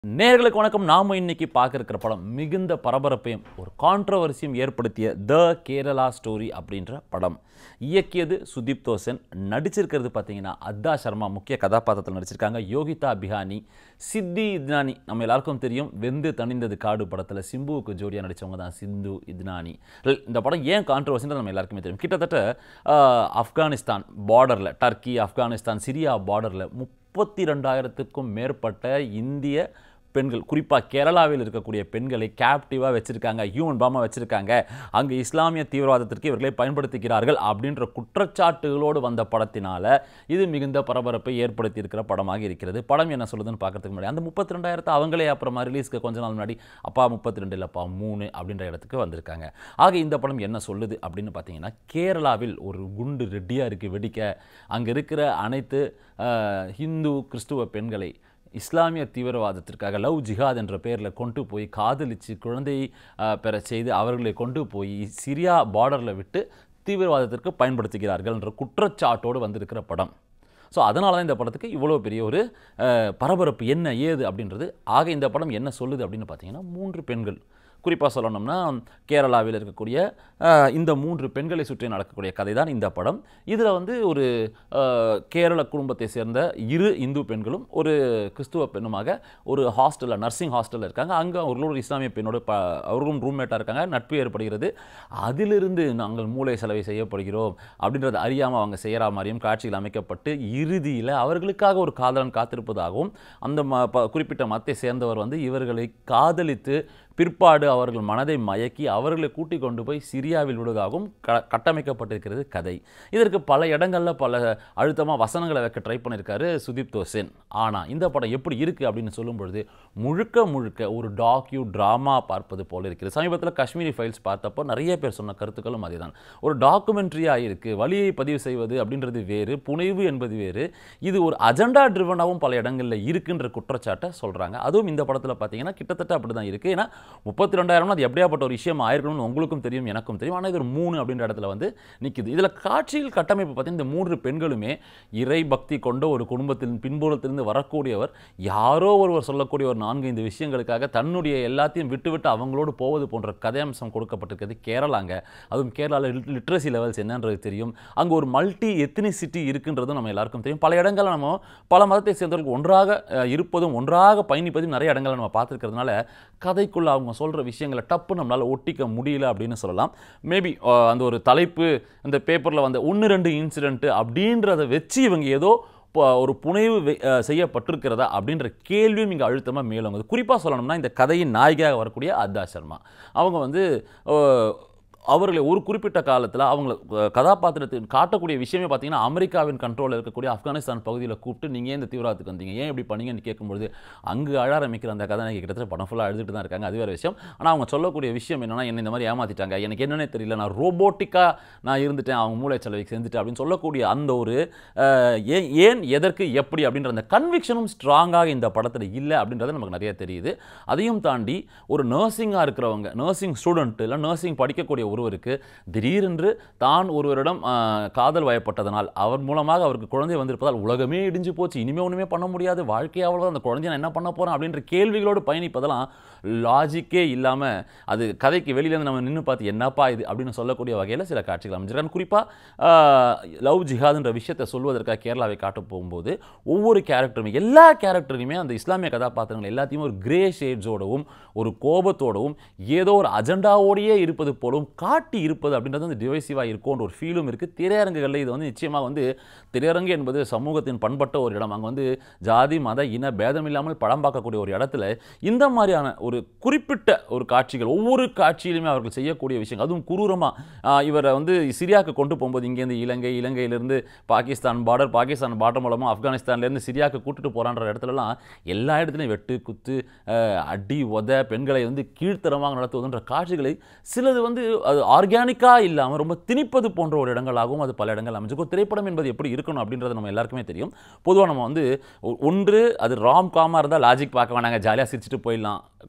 நேர்களுக்கு வணக்கம் நாம இன்னைக்கு பார்க்க இருக்கிற படம் மிகுந்த பரபரப்பையும் ஒரு கான்ட்ரவர்சியும் ஏற்படுத்திய த கேரளா ஸ்டோரி அப்படின்ற படம் இயக்கியது சுதீப் தோசன் நடிச்சிருக்கிறது பார்த்தீங்கன்னா அத்தா சர்மா முக்கிய கதாபாத்திரத்தில் நடிச்சிருக்காங்க யோகிதா பிஹானி சித்தி இத்னானி நம்ம எல்லாருக்கும் தெரியும் வெந்து தணிந்தது காடு படத்தில் சிம்புவுக்கு ஜோடியாக நடித்தவங்க தான் சிந்து இத்னானி Well, இந்த படம் ஏன் கான்ட்ரவர்சின்றது நம்ம எல்லாருக்குமே தெரியும் கிட்டத்தட்ட ஆஹ், ஆப்கானிஸ்தான் பார்டரில் டர்க்கி ஆப்கானிஸ்தான் சிரியா பார்டரில் முப்பத்தி ரெண்டாயிரத்துக்கும் மேற்பட்ட இந்திய பெண்கள் குறிப்பாக கேரளாவில் இருக்கக்கூடிய பெண்களை கேப்டிவாக வச்சுருக்காங்க ஹியூமன் பாமாக வச்சுருக்காங்க அங்கே இஸ்லாமிய தீவிரவாதத்திற்கு இவர்களை பயன்படுத்துகிறார்கள் அப்படின்ற குற்றச்சாட்டுகளோடு வந்த படத்தினால இது மிகுந்த பரபரப்பை ஏற்படுத்தி இருக்கிற படமாக இருக்கிறது படம் என்ன சொல்லுதுன்னு பார்க்கறதுக்கு முன்னாடி அந்த முப்பத்தி ரெண்டாயிரத்தை அவங்களே அப்புறமா ரிலீஸ்க்கு கொஞ்ச நாள் முன்னாடி அப்பா முப்பத்தி ரெண்டு இல்லைப்பா மூணு அப்படின்ற இடத்துக்கு வந்திருக்காங்க ஆக இந்த படம் என்ன சொல்லுது அப்படின்னு பார்த்தீங்கன்னா கேரளாவில் ஒரு குண்டு ரெட்டியாக இருக்குது வெடிக்க அங்கே இருக்கிற அனைத்து அஹ், ஹிந்து கிறிஸ்துவ பெண்களை இஸ்லாமிய தீவிரவாதத்திற்காக லவ் ஜிஹாத் என்ற பெயரில் கொண்டு போய் காதலித்து குழந்தையை அஹ், பெறச் செய்து அவர்களை கொண்டு போய் சிரியா பார்டரில் விட்டு தீவிரவாதத்திற்கு பயன்படுத்துகிறார்கள் என்ற குற்றச்சாட்டோடு வந்திருக்கிற படம் ஸோ அதனால தான் இந்த படத்துக்கு இவ்வளோ பெரிய ஒரு அஹ், பரபரப்பு என்ன ஏது அப்படின்றது ஆக இந்த படம் என்ன சொல்லுது அப்படின்னு பார்த்தீங்கன்னா மூன்று பெண்கள் குறிப்பாக சொல்லணும்னா கேரளாவில் இருக்கக்கூடிய அஹ், இந்த மூன்று பெண்களை சுற்றி நடக்கக்கூடிய கதை தான் இந்த படம் இதில் வந்து ஒரு அஹ், கேரள குடும்பத்தை சேர்ந்த இரு இந்து பெண்களும் ஒரு கிறிஸ்துவ பெண்ணுமாக ஒரு ஹாஸ்டலில் நர்சிங் ஹாஸ்டலில் இருக்காங்க அங்கே அவர்களோட ஒரு இஸ்லாமிய பெண்ணோட ப அவர்களும் ரூம்மேட்டாக இருக்காங்க நட்பு ஏற்படுகிறது அதிலிருந்து நாங்கள் மூளை செலவை செய்யப்படுகிறோம் அப்படின்றத அறியாமல் அவங்க செய்கிற மாதிரியும் காட்சிகள் அமைக்கப்பட்டு இறுதியில் அவர்களுக்காக ஒரு காதலன் காத்திருப்பதாகவும் அந்த ம ப- குறிப்பிட்ட மதத்தை சேர்ந்தவர் வந்து இவர்களை காதலித்து பிற்பாடு அவர்கள் மனதை மயக்கி அவர்களை கூட்டிக் கொண்டு போய் சிரியாவில் விடுவதாகவும் க கட்டமைக்கப்பட்டிருக்கிறது கதை இதற்கு பல இடங்களில் பல அழுத்தமாக வசனங்களை வைக்க ட்ரை பண்ணியிருக்காரு சுதீப் தோசன் ஆனால் இந்த படம் எப்படி இருக்குது அப்படின்னு சொல்லும் பொழுது முழுக்க முழுக்க ஒரு டாக்யூ ட்ராமா பார்ப்பது போல இருக்கிறது சமீபத்தில் காஷ்மீரி ஃபைல்ஸ் பார்த்தப்போ நிறைய பேர் சொன்ன கருத்துக்களும் அதேதான் ஒரு டாக்குமெண்ட்ரியாக இருக்குது வழியை பதிவு செய்வது அப்படின்றது வேறு புனைவு என்பது வேறு இது ஒரு அஜெண்டா ட்ரிவனாகவும் பல இடங்களில் இருக்குன்ற குற்றச்சாட்டை சொல்கிறாங்க அதுவும் இந்த படத்தில் பார்த்தீங்கன்னா கிட்டத்தட்ட அப்படி தான் இருக்குது ஏன்னா முப்பத்தி ரெண்டாயிரம்னா அது எப்படியாப்பட்ட ஒரு விஷயம் ஆயிருக்கணும்னு உங்களுக்கும் தெரியும் எனக்கும் தெரியும் ஆனால் இது ஒரு மூணு அப்படின்ற இடத்துல வந்து நிற்குது இதில் காட்சியில் கட்டமைப்பு பார்த்தீங்கன்னா இந்த மூன்று பெண்களுமே இறை பக்தி கொண்ட ஒரு குடும்பத்தின் பின்புறத்திலிருந்து வரக்கூடியவர் யாரோ ஒருவர் சொல்லக்கூடிய ஒரு நான்கு ஐந்து விஷயங்களுக்காக தன்னுடைய எல்லாத்தையும் விட்டு விட்டு அவங்களோடு போவது போன்ற கதையம்சம் கொடுக்கப்பட்டிருக்கிறது கேரளாங்க அதுவும் கேரளாவில் லிட்ரஸி லெவல்ஸ் என்னன்றது தெரியும் அங்கே ஒரு மல்டி எத்னிசிட்டி இருக்குன்றதும் நம்ம எல்லாருக்கும் தெரியும் பல இடங்களில் நம்ம பல மதத்தை சேர்ந்தவர்கள் ஒன்றாக அஹ், இருப்பதும் ஒன்றாக பயணிப்பதும் நிறைய இடங்களில் நம்ம பார்த்துருக்கிறதுனால கதைக்குள்ள அவங்க சொல்கிற விஷயங்களை டப்பு நம்மளால் ஒட்டிக்க முடியல அப்படின்னு சொல்லலாம் மேபி அந்த ஒரு தலைப்பு அந்த பேப்பரில் வந்த ஒன்று ரெண்டு இன்சிடென்ட்டு அப்படின்றத வச்சு இவங்க ஏதோ இப்போ ஒரு புனைவு வெ- அஹ் செய்யப்பட்டிருக்கிறதா அப்படின்ற கேள்வியும் இங்கே அழுத்தமாக மேலோங்குது குறிப்பாக சொல்லணும்னா இந்த கதையின் நாயகியாக வரக்கூடிய அத்தா சர்மா அவங்க வந்து அஹ், அவர்களை ஒரு குறிப்பிட்ட காலத்தில் அவங்கள அஹ், கதாபாத்திரத்தின் காட்டக்கூடிய விஷயமே பார்த்தீங்கன்னா அமெரிக்காவின் கண்ட்ரோலில் இருக்கக்கூடிய ஆப்கானிஸ்தான் பகுதியில் கூப்பிட்டு நீங்கள் ஏன் இந்த தீவிரவாதத்துக்கு வந்தீங்க ஏன் இப்படி பண்ணீங்கன்னு கேட்கும்பொழுது அங்கு அழ ஆரம்பிக்கிற அந்த கதை கிட்டத்தட்ட படம் ஃபுல்லாக அழுதுட்டு தான் இருக்காங்க அது வேறு விஷயம் ஆனால் அவங்க சொல்லக்கூடிய விஷயம் என்னன்னா என்ன இந்த மாதிரி ஏமாத்திட்டாங்க எனக்கு என்னன்னே தெரியல நான் ரோபோட்டிக்காக நான் இருந்துட்டேன் அவங்க மூளை செலவுக்கு செஞ்சுட்டேன் அப்படின்னு சொல்லக்கூடிய அந்த ஒரு அஹ், ஏன் ஏன் எதற்கு எப்படி அப்படின்ற அந்த கன்விக்ஷனும் ஸ்ட்ராங்காக இந்த படத்தில் இல்லை அப்படின்றது நமக்கு நிறைய தெரியுது அதையும் தாண்டி ஒரு நர்சிங்காக இருக்கிறவங்க நர்சிங் ஸ்டூடெண்ட் இல்லை நர்சிங் படிக்கக்கூடிய ஒருவருக்கு திடீரென்று தான் ஒருவரிடம் ஆஹ், காதல் வயப்பட்டதனால் அவர் மூலமாக அவருக்கு குழந்தை வந்திருப்பதால் உலகமே இடிஞ்சு போச்சு இனிமே ஒன்றுமே பண்ண முடியாது வாழ்க்கை அவ்வளோதான் அந்த குழந்தைய நான் என்ன பண்ண போகிறேன் அப்படின்ற கேள்விகளோடு பயணிப்பதெல்லாம் லாஜிக்கே இல்லாமல் அது கதைக்கு வெளியிலேருந்து நம்ம நின்று பார்த்து என்னப்பா இது அப்படின்னு சொல்லக்கூடிய வகையில் சில காட்சிகள் அமைஞ்சிருக்காங்க குறிப்பாக லவ் ஜிஹாதுன்ற விஷயத்தை சொல்வதற்காக கேரளாவை காட்ட போகும்போது ஒவ்வொரு கேரக்டருமே எல்லா கேரக்டருமே அந்த இஸ்லாமிய கதாபாத்திரங்கள் எல்லாத்தையுமே ஒரு கிரே ஷேட்ஸோடவும் ஒரு கோபத்தோடவும் ஏதோ ஒரு அஜெண்டாவோடையே இருப்பது போலவும் காட்டி இருப்பது அப்படின்றது வந்து டிவைசிவாக இருக்கும்ன்ற ஒரு ஃபீலும் இருக்குது திரையரங்குகளில் இது வந்து நிச்சயமாக வந்து திரையரங்கு என்பது சமூகத்தின் பண்பட்ட ஒரு இடம் அங்கே வந்து ஜாதி மத இன பேதம் இல்லாமல் படம் பார்க்கக்கூடிய ஒரு இடத்துல இந்த மாதிரியான ஒரு குறிப்பிட்ட ஒரு காட்சிகள் ஒவ்வொரு காட்சியிலுமே அவர்கள் செய்யக்கூடிய விஷயங்கள் அதுவும் குரூரமாக இவரை வந்து சிரியாவுக்கு கொண்டு போகும்போது இங்கேருந்து இலங்கை இலங்கையிலேருந்து பாகிஸ்தான் பார்டர் பாகிஸ்தான் பார்டர் மூலமாக ஆப்கானிஸ்தான்லேருந்து சிரியாவுக்கு கூட்டிட்டு போகிறான்ற இடத்துலலாம் எல்லா இடத்துலையும் வெட்டு குத்து அஹ், அடி உத பெண்களை வந்து கீழ்த்தரமாக நடத்துவதுன்ற காட்சிகளை சிலது வந்து அது ஆர்கானிக்காக இல்லாமல் ரொம்ப திணிப்பது போன்ற ஒரு இடங்களாகவும் அது பல இடங்கள் அமைஞ்சிருக்கும் ஒரு திரைப்படம் என்பது எப்படி இருக்கணும் அப்படின்றது நம்ம எல்லாருக்குமே தெரியும் பொதுவாக நம்ம வந்து ஒ- ஒன்று அது ராம் காமாக இருந்தால் லாஜிக் பார்க்க வேணாங்க ஜாலியாக சிரிச்சிட்டு போயிடலாம்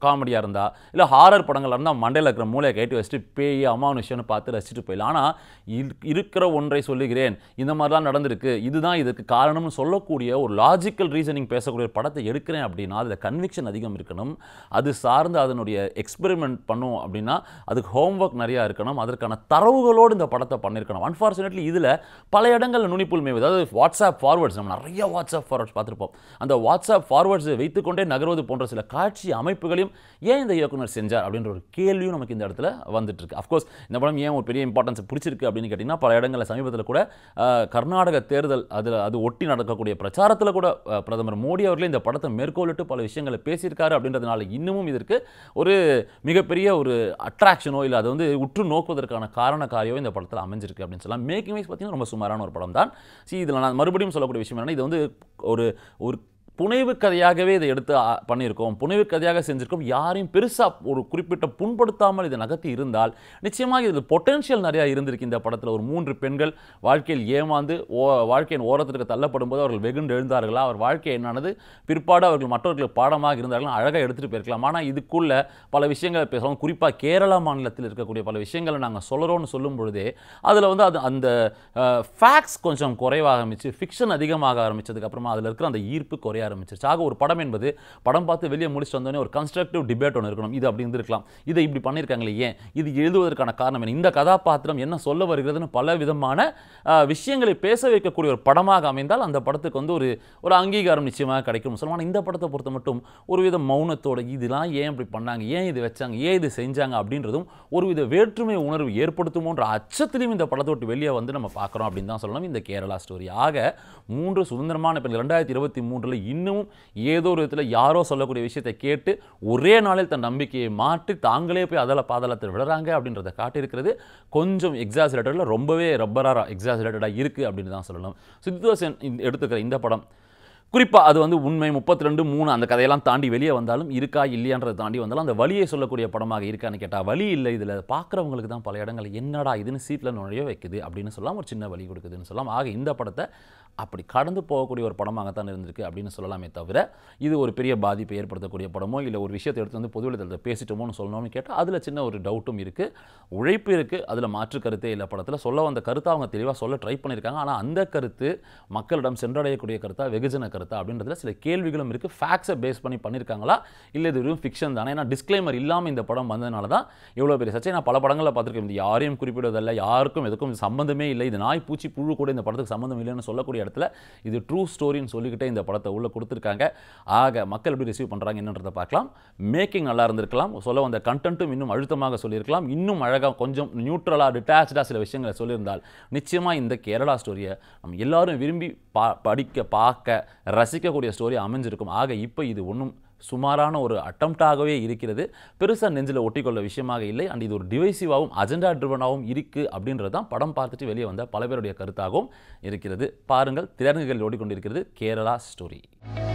காமெடியாக இருந்தால் இல்லை ஹாரர் படங்கள் இருந்தால் மண்டையில் இருக்கிற மூளையை கட்டி வச்சுட்டு பேய் அமானுஷம்னு பார்த்து ரசிச்சுட்டு போயிடலாம் ஆனால் இருக்கிற ஒன்றை சொல்லுகிறேன் இந்த மாதிரிலாம் நடந்திருக்கு இதுதான் இதுக்கு காரணம்னு சொல்லக்கூடிய ஒரு லாஜிக்கல் ரீசனிங் பேசக்கூடிய ஒரு படத்தை எடுக்கிறேன் அப்படின்னா அதில் கன்விக்ஷன் அதிகம் இருக்கணும் அது சார்ந்து அதனுடைய எக்ஸ்பெரிமெண்ட் பண்ணும் அப்படின்னா அதுக்கு ஹோம்ஒர்க் நிறையா இருக்கணும் அதற்கான தரவுகளோடு இந்த படத்தை பண்ணியிருக்கணும் அன்ஃபார்ச்சுனேட்லி இதில் பல இடங்களில் நுனிப்புல் மேவு அதாவது வாட்ஸ்அப் ஃபார்வர்ட்ஸ் நம்ம நிறைய வாட்ஸ்அப் ஃபார்வர்ட்ஸ் பார்த்துருப்போம் அந்த வாட்ஸ்அப் ஃபார்வர்ட்ஸை வைத்துக்கொண்டே நகர்வது போன்ற சில காட்சி அமைப்புகளையும் ஏன் இந்த இயக்குனர் செஞ்சார் அப்படின்ற ஒரு கேள்வியும் நமக்கு இந்த இடத்துல வந்துட்டு இருக்கு அஃப்கோர்ஸ் இந்த படம் ஏன் ஒரு பெரிய இம்பார்ட்டன்ஸ் பிடிச்சிருக்கு அப்படின்னு கேட்டிங்கன்னா பல இடங்களில் சமீபத்தில் கூட அஹ், கர்நாடக தேர்தல் அதில் அது ஒட்டி நடக்கக்கூடிய பிரச்சாரத்தில் கூட அஹ், பிரதமர் மோடி அவர்களே இந்த படத்தை மேற்கோளிட்டு பல விஷயங்களை பேசியிருக்காரு அப்படின்றதுனால இன்னமும் இதற்கு ஒரு மிகப்பெரிய ஒரு அட்ராக்ஷனோ இல்லை அதை வந்து உற்று நோக்குவதற்கான காரண காரியோ இந்த படத்தில் அமைஞ்சிருக்கு அப்படின்னு சொல்லலாம் மேக்கிங் வைஸ் பார்த்தீங்கன்னா ரொம்ப சுமாரான ஒரு படம் தான் சி இதில் நான் மறுபடியும் சொல்லக்கூடிய விஷயம் என்னன்னா இது வந்து ஒரு ஒரு புனைவு கதையாகவே இதை எடுத்து ஆ, பண்ணியிருக்கோம் புனைவு கதையாக செஞ்சிருக்கோம் யாரையும் பெருசாக ஒரு குறிப்பிட்ட புண்படுத்தாமல் இதை நகர்த்தி இருந்தால் நிச்சயமாக இதில் பொட்டென்ஷியல் நிறையா இருந்திருக்கு இந்த படத்தில் ஒரு மூன்று பெண்கள் வாழ்க்கையில் ஏமாந்து ஓ வாழ்க்கையின் ஓரத்திற்கு தள்ளப்படும் போது அவர்கள் வெகுண்டு எழுந்தார்களா அவர் வாழ்க்கை என்னானது பிற்பாடு அவர்கள் மற்றவர்களுக்கு பாடமாக இருந்தார்கள் அழகாக எடுத்துகிட்டு போயிருக்கலாம் ஆனால் இதுக்குள்ள பல விஷயங்களை பேசுகிறோம் குறிப்பாக கேரளா மாநிலத்தில் இருக்கக்கூடிய பல விஷயங்களை நாங்கள் சொல்கிறோம்னு சொல்லும் பொழுதே அதில் வந்து அது அந்த ஃபேக்ட்ஸ் கொஞ்சம் குறைவாக ஆரம்பிச்சு ஃபிக்ஷன் அதிகமாக ஆரம்பிச்சதுக்கு அப்புறமா அதில் இருக்கிற அந்த ஈர்ப்பு குறைய ஆரம்பிச்சிருச்சு ஆக ஒரு படம் என்பது படம் பார்த்து வெளியே முடிச்சுட்டு வந்தோடனே ஒரு கன்ஸ்ட்ரக்டிவ் டிபேட் ஒன்று இருக்கணும் இது அப்படி இருந்திருக்கலாம் இதை இப்படி பண்ணியிருக்காங்களே ஏன் இது எழுதுவதற்கான காரணம் என்ன இந்த கதாபாத்திரம் என்ன சொல்ல வருகிறதுன்னு பல விதமான அஹ், விஷயங்களை பேச வைக்கக்கூடிய ஒரு படமாக அமைந்தால் அந்த படத்துக்கு வந்து ஒரு ஒரு அங்கீகாரம் நிச்சயமாக கிடைக்கும் சொல்லலாம் ஆனால் இந்த படத்தை பொறுத்த மட்டும் ஒரு வித மௌனத்தோட இதெல்லாம் ஏன் இப்படி பண்ணாங்க ஏன் இது வச்சாங்க ஏன் இது செஞ்சாங்க அப்படின்றதும் ஒரு வித வேற்றுமை உணர்வு ஏற்படுத்துமோன்ற அச்சத்திலையும் இந்த படத்தை விட்டு வெளியே வந்து நம்ம பார்க்குறோம் அப்படின்னு தான் சொல்லணும் இந்த கேரளா ஸ்டோரி ஆக மூன்று சுதந்திரமான பெண்கள் ரெண்டாயிரத்தி இருபத்தி மூன்றில் இன்னமும் ஏதோ ஒரு விதத்தில் யாரோ சொல்லக்கூடிய விஷயத்தை கேட்டு ஒரே நாளில் தன் நம்பிக்கையை மாற்றி தாங்களே போய் அதல பாதளத்தில் விடுறாங்க அப்படின்றத காட்டியிருக்கிறது கொஞ்சம் எக்ஸாசிலேட்டடில் ரொம்பவே ரப்பராக எக்ஸாசிலேட்டடாக இருக்குது அப்படின்னு தான் சொல்லணும் சித்துவசன் எடுத்துக்கிற இந்த படம் குறிப்பாக அது வந்து உண்மை முப்பத்தி ரெண்டு மூணு அந்த கதையெல்லாம் தாண்டி வெளியே வந்தாலும் இருக்கா இல்லையான்றதை தாண்டி வந்தாலும் அந்த வழியை சொல்லக்கூடிய படமாக இருக்கான்னு கேட்டால் வழி இல்லை இதில் பார்க்குறவங்களுக்கு தான் பல இடங்கள் என்னடா இதுன்னு சீட்டில் நுழைய வைக்குது அப்படின்னு சொல்லலாம் ஒரு சின்ன வழி கொடுக்குதுன்னு சொல்லலாம் ஆக இந்த படத்தை அப்படி கடந்து போகக்கூடிய ஒரு படமாகத்தான் இருந்திருக்கு அப்படின்னு சொல்லலாமே தவிர இது ஒரு பெரிய பாதிப்பை ஏற்படுத்தக்கூடிய படமோ இல்லை ஒரு விஷயத்தை எடுத்து வந்து பொதுவெளித்தளத்தில் பேசிட்டோமோன்னு சொல்லணும்னு கேட்டால் அதில் சின்ன ஒரு டவுட்டும் இருக்குது உழைப்பு இருக்குது அதில் மாற்று கருத்தே இல்லை படத்தில் சொல்ல வந்த கருத்தை அவங்க தெளிவாக சொல்ல ட்ரை பண்ணியிருக்காங்க ஆனால் அந்த கருத்து மக்களிடம் சென்றடையக்கூடிய கருத்தா வெகுஜன கருத்தா அப்படின்றதுல சில கேள்விகளும் இருக்குது ஃபேக்ஸை பேஸ் பண்ணி பண்ணியிருக்காங்களா இல்லை இது வெறும் ஃபிக்ஷன் தானே ஏன்னா டிஸ்க்ளைமர் இல்லாமல் இந்த படம் வந்ததுனால தான் இவ்வளோ பெரிய சர்ச்சை நான் பல படங்களில் பார்த்துருக்கேன் இது யாரையும் குறிப்பிடுவதில்லை யாருக்கும் எதுக்கும் சம்பந்தமே இல்லை இது நாய் பூச்சி புழு கூட இந்த படத்துக்கு சம்பந்தம் இல்லைன்னு சொல்லக்கூடிய இடத்துல இது ட்ரூ ஸ்டோரின்னு சொல்லிக்கிட்டே இந்த படத்தை உள்ளே கொடுத்துருக்காங்க ஆக மக்கள் எப்படி ரிசீவ் பண்ணுறாங்க என்னன்றதை பார்க்கலாம் மேக்கிங் நல்லா இருந்திருக்கலாம் சொல்ல வந்த கண்டென்ட்டும் இன்னும் அழுத்தமாக சொல்லியிருக்கலாம் இன்னும் அழகாக கொஞ்சம் நியூட்ரலாக டிட்டாச்சாக சில விஷயங்களை சொல்லியிருந்தால் நிச்சயமாக இந்த கேரளா ஸ்டோரியை நம்ம எல்லாரும் விரும்பி பா படிக்க பார்க்க ரசிக்கக்கூடிய ஸ்டோரி அமைஞ்சிருக்கும் ஆக இப்போ இது ஒன்றும் சுமாரான ஒரு அட்டம்ப்டாகவே இருக்கிறது பெருசாக நெஞ்சில் ஒட்டிக்கொள்ள விஷயமாக இல்லை அண்ட் இது ஒரு டிவைசிவாகவும் அஜெண்டா ட்ரிவனாகவும் இருக்குது அப்படின்றது தான் படம் பார்த்துட்டு வெளியே வந்த பல பேருடைய கருத்தாகவும் இருக்கிறது பாருங்கள் திறன்கள் ஓடிக்கொண்டிருக்கிறது கேரளா ஸ்டோரி